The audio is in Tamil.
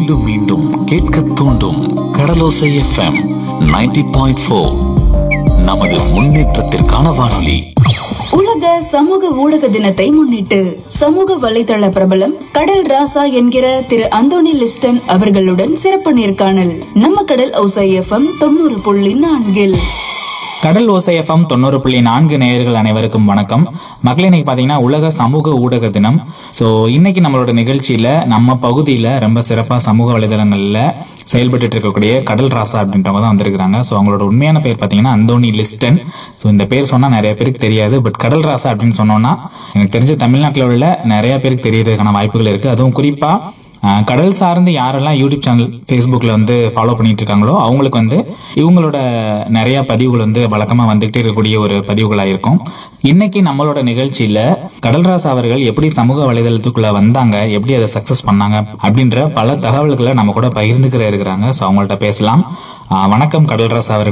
மீண்டும் மீண்டும் கேட்க தூண்டும் கடலோசை எஃப்எம் 90.4 பாயிண்ட் நமது முன்னேற்றத்திற்கான வானொலி உலக சமூக ஊடக தினத்தை முன்னிட்டு சமூக வலைதள பிரபலம் கடல் ராசா என்கிற திரு அந்தோனி லிஸ்டன் அவர்களுடன் சிறப்பு நேர்காணல் நம்ம கடல் ஒசை எஃப்எம் தொண்ணூறு புள்ளி நான்கில் கடல் ஓசை எஃப்எம் தொண்ணூறு புள்ளி நான்கு நேயர்கள் அனைவருக்கும் வணக்கம் மக்களே இன்னைக்கு பார்த்தீங்கன்னா உலக சமூக ஊடக தினம் ஸோ இன்னைக்கு நம்மளோட நிகழ்ச்சியில நம்ம பகுதியில் ரொம்ப சிறப்பாக சமூக வலைதளங்களில் செயல்பட்டு இருக்கக்கூடிய கடல் ராசா அப்படின்றவங்க தான் வந்திருக்காங்க ஸோ அவங்களோட உண்மையான பேர் பார்த்தீங்கன்னா அந்தோனி லிஸ்டன் ஸோ இந்த பேர் சொன்னால் நிறைய பேருக்கு தெரியாது பட் கடல் ராசா அப்படின்னு சொன்னோம்னா எனக்கு தெரிஞ்ச தமிழ்நாட்டில் உள்ள நிறைய பேருக்கு தெரியறதுக்கான வாய்ப்புகள் இருக்கு அதுவும் குறிப்பாக ஆஹ் கடல் சார்ந்து யாரெல்லாம் யூடியூப் சேனல் ஃபேஸ்புக்கில் வந்து ஃபாலோ பண்ணிட்டு இருக்காங்களோ அவங்களுக்கு வந்து இவங்களோட நிறைய பதிவுகள் வந்து வழக்கமாக வந்துகிட்டே இருக்கக்கூடிய ஒரு பதிவுகளாக இருக்கும் இன்னைக்கு நம்மளோட நிகழ்ச்சியில கடல்ராஸ் அவர்கள் எப்படி சமூக வலைதளத்துக்குள்ள வந்தாங்க எப்படி அதை சக்சஸ் பண்ணாங்க அப்படின்ற பல தகவல்களை நம்ம கூட பகிர்ந்துக்கிற இருக்கிறாங்க ஸோ அவங்கள்ட்ட பேசலாம் ஆஹ் வணக்கம் கடல்ராஸ் அவர்கள்